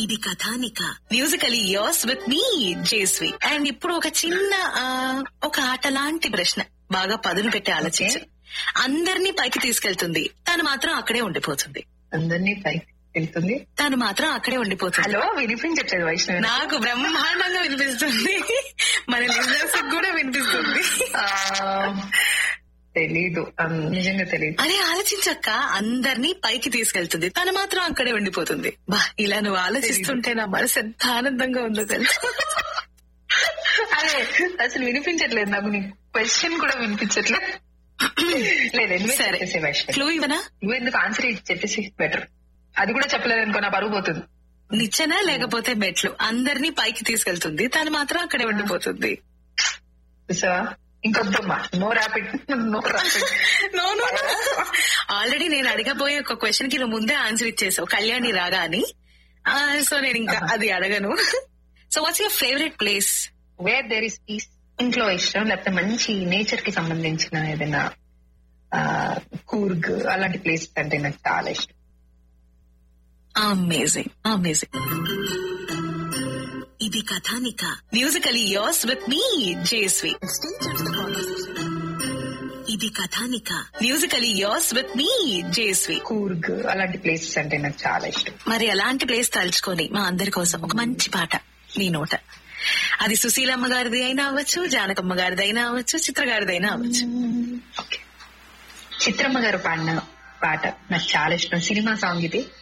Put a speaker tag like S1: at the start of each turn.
S1: ఇది కథానిక musically yours with me Jeswi and ఇప్పుడు ఒక చిన్న ఆ, ఒక ఆట లాంటి ప్రశ్న బాగా పదును పెట్టి ఆలోచించు అందరినీ పైకి తీసుకెళ్తుంది తను మాత్రం అక్కడే ఉండిపోతుంది
S2: అందరినీ పైకి వెళ్తుంది
S1: తను మాత్రం అక్కడే ఉండిపోతుంది
S2: హలో వినిపించట్లేదు వైష్ణవి
S1: నాకు బ్రహ్మాండంగా వినిపిస్తుంది మన లిజనర్స్ కూడా వినిపిస్తుంది
S2: ఆ, తెలీదు ఆ, నిజంగా తెలీదు
S1: అరే ఆలోచించక్క అందరినీ పైకి తీసుకెళ్తుంది తను మాత్రం అక్కడే ఉండిపోతుంది బా ఇలా నువ్వు ఆలోచిస్తుంటే నా మనసు ఎంత ఆనందంగా ఉందో తెలుసు
S2: అదే అసలు వినిపించట్లేదు నాకు నీ క్వశ్చన్ కూడా వినిపించట్లేదు లేదు ఎందుకు
S1: సరే
S2: చెప్పేసి వైష్ణవి
S1: క్లూ ఇవ్వనా
S2: నువ్వు ఎందుకు ఆన్సర్ ఇచ్చి చెప్పేసి బెటర్ అది కూడా చెప్పలేదు అనుకో నా పరుగు పోతుంది
S1: నిచ్చెన లేకపోతే మెట్లు అందరినీ పైకి తీసుకెళ్తుంది తను మాత్రం అక్కడే ఉండిపోతుంది
S2: చూసావా ఇంకొద్దమ్మా no rapid no rapid
S1: no no already నేను అడగబోయే ఒక క్వశ్చన్ కి నువ్వు ముందే ఆన్సర్ ఇచ్చేసావు కళ్యాణి రాగా అని సో నేను ఇంకా అది అడగను so what's your favourite place
S2: where there is peace ఇంట్లో ఇష్టం లేకపోతే మంచి నేచర్ కి సంబంధించిన ఏదైనా ఆ, కూర్గ్ అలాంటి ప్లేసెస్ అంటే నాకు చాలా ఇష్టం
S1: అమేజింగ్ అమేజింగ్ ఇది కథానిక musically yours with me Jeswi ఇది కథానిక musically yours with me Jeswi
S2: Coorg అలాంటి ప్లేసెస్ అంటే నాకు చాలా ఇష్టం
S1: మరి అలాంటి ప్లేస్ తలుచుకొని మా అందరి కోసం ఒక మంచి పాట నీ నోట అది సుశీలమ్మ గారిది అయినా అవ్వచ్చు జానకమ్మ గారిది అయినా అవ్వచ్చు చిత్ర గారిది అయినా అవ్వచ్చు
S2: ఓకే చిత్రమ్మ గారు పాడిన పాట నాకు చాలా ఇష్టం సినిమా సాంగ్ ఇది